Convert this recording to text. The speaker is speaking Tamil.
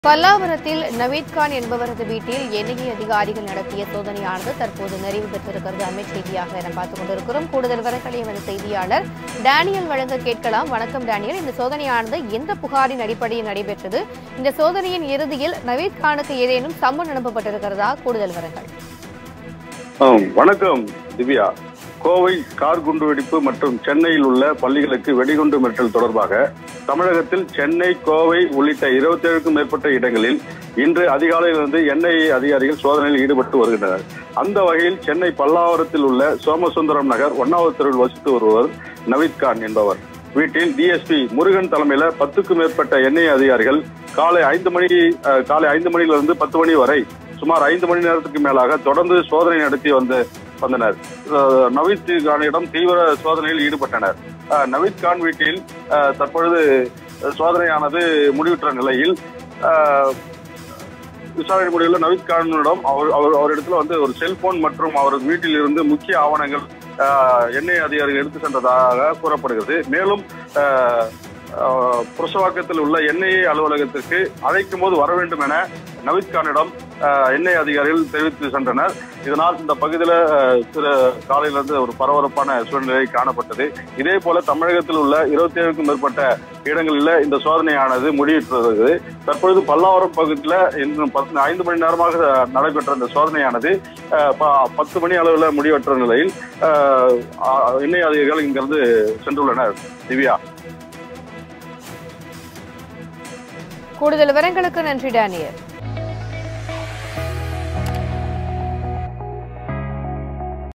பல்லாவரத்தில் நவீத் கான் என்பவரது வீட்டில் என்ஐஏ அதிகாரிகள் நடத்திய சோதனையானது தற்போது நிறைவு பெற்றிருக்கிறது அண்மைச் செய்தியாக நாம் பார்த்துக் கொண்டிருக்கிறோம் கூடுதல் விவரங்களை எமது செய்தியாளர் டேனியல் வழங்க கேட்கலாம் வணக்கம் டேனியல் இந்த சோதனையானது எந்த புகாரின் அடிப்படையில் நடைபெற்றது இந்த சோதனையின் இறுதியில் நவீத் கானுக்கு ஏதேனும் சம்மன் அனுப்பப்பட்டிருக்கிறதா கூடுதல் விவரங்கள் ஆம், வணக்கம் திவ்யா கோவை கார் குண்டு வெடிப்பு மற்றும் சென்னையில் உள்ள பள்ளிகளுக்கு வெடிகுண்டு மிரட்டல் தொடர்பாக தமிழகத்தில் சென்னை கோவை உள்ளிட்ட இருபத்தேழுக்கும் மேற்பட்ட இடங்களில் இன்று அதிகாலையிலிருந்து என்ஐஏ அதிகாரிகள் சோதனையில் ஈடுபட்டு வருகின்றனர் அந்த வகையில் சென்னை பல்லாவரத்தில் உள்ள சோமசுந்தரம் நகர் ஒன்னாவது தெருவில் வசித்து வருபவர் நவீத் கான் என்பவர் வீட்டில் டிஎஸ்பி முருகன் தலைமையில பத்துக்கும் மேற்பட்ட என்ஐஏ அதிகாரிகள் காலை ஐந்து மணி அஹ், காலை ஐந்து மணியிலிருந்து பத்து மணி வரை சுமார் ஐந்து மணி நேரத்துக்கு மேலாக தொடர்ந்து சோதனை நடத்தி வந்து வந்தனர் அஹ் நவீத் கானிடம் தீவிர சோதனையில் ஈடுபட்டனர் அஹ் நவீத் கான் வீட்டில் அஹ் தற்பொழுது சோதனையானது முடிவுற்ற நிலையில் அஹ், விசாரணை முடிவில் நவீத் கானிடம் அவர் அவர் அவரிடத்துல வந்து ஒரு செல்போன் மற்றும் அவரது வீட்டில் இருந்து முக்கிய ஆவணங்கள் அஹ், எண்ணெய் அதிகாரிகள் எடுத்து சென்றதாக கூறப்படுகிறது மேலும் அஹ், அஹ், புரசவாக்கத்தில் உள்ள என்ஐஏ அலுவலகத்திற்கு அழைக்கும் போது வர வேண்டும் என நவீத் கானிடம் அஹ், என்ஐஏ அதிகாரிகள் தெரிவித்து சென்றனர் இதனால் இந்த பகுதியில் சில காலையிலிருந்து ஒரு பரபரப்பான சூழ்நிலை காணப்பட்டது இதே போல தமிழகத்தில் உள்ள இருபத்தி ஏழுக்கும் மேற்பட்ட இடங்களில் இந்த சோதனையானது முடிவுற்றது தற்பொழுது பல்லாவரம் பகுதியில் இன்னும் பத்து ஐந்து மணி நேரமாக நடைபெற்ற இந்த சோதனையானது அஹ், ப- பத்து மணி அளவில் முடிவற்ற நிலையில் அஹ், அஹ், எண்ணெய் அதிகாரிகள் இங்கிருந்து சென்றுள்ளனர் திவ்யா கூடுதல் விவரங்களுக்கு நன்றி டேனியல்